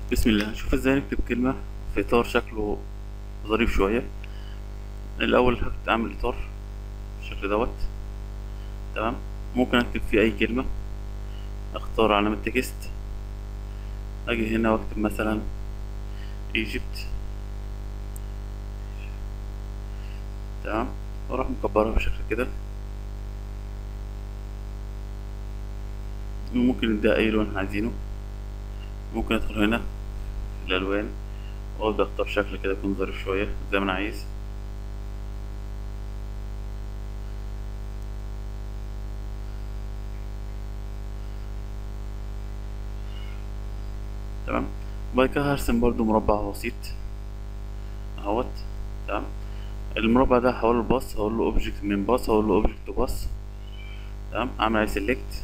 بسم الله نشوف ازاي نكتب كلمة في إطار شكله ظريف شوية الأول هكت- أعمل إطار بالشكل دوت تمام ممكن أكتب فيه أي كلمة أختار علامة تكست أجي هنا وأكتب مثلا ايجيبت تمام وأروح مكبرها بالشكل كده وممكن نديها أي لون احنا عايزينه ممكن أدخل هنا في الألوان وأبدأ أختار شكل كده يكون ظريف شوية زي ما أنا عايز تمام وبعد كده هرسم برضو مربع بسيط اهوت تمام المربع ده هحوله لباص هقول له اوبجكت من باص هقول له اوبجكت تو باص تمام اعمل عليه سيلكت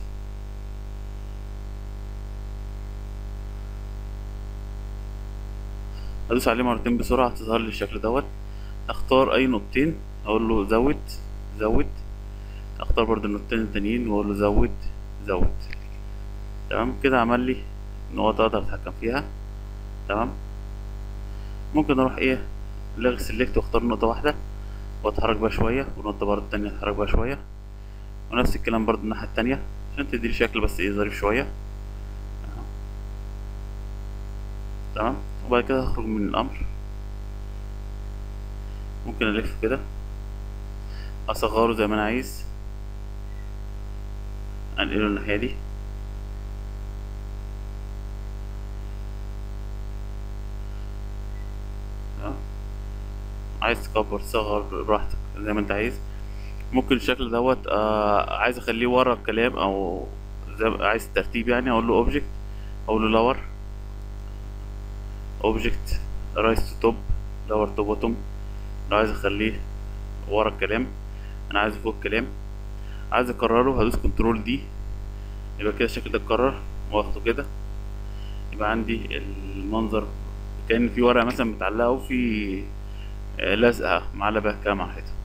هدوس عليه مرتين بسرعة هتظهر لي الشكل دوت اختار اي نقطتين اقول له زود زود اختار برضو النقطتين التانيين واقول له زود زود تمام كده عمل لي نقط اقدر اتحكم فيها تمام ممكن اروح ايه لغي سيلكت واختار نقطة واحدة واتحرك بقى شوية ونقطة برضه التانية اتحرك بقى شوية ونفس الكلام برضه الناحية التانية عشان تديلي شكل بس ايه ظريف شوية أهو. تمام وبعد كده هخرج من الامر ممكن الف كده اصغره زي ما انا عايز انقله الناحية دي تمام عايز تكبر تصغر براحتك زي ما انت عايز ممكن الشكل دوت آه عايز اخليه ورا الكلام او زي ما- عايز ترتيب يعني اقول له اوبجكت اقول له لور اوبجكت رايس تو توب لور تو بوتوم لو عايز اخليه ورا الكلام انا عايز فوق الكلام عايز اكرره هدوس كنترول دي يبقى كده الشكل ده اتكرر واخده كده يبقى عندي المنظر كأن في ورقة مثلا متعلقة وفي آه، لازقة معلبة كده مع الحيطة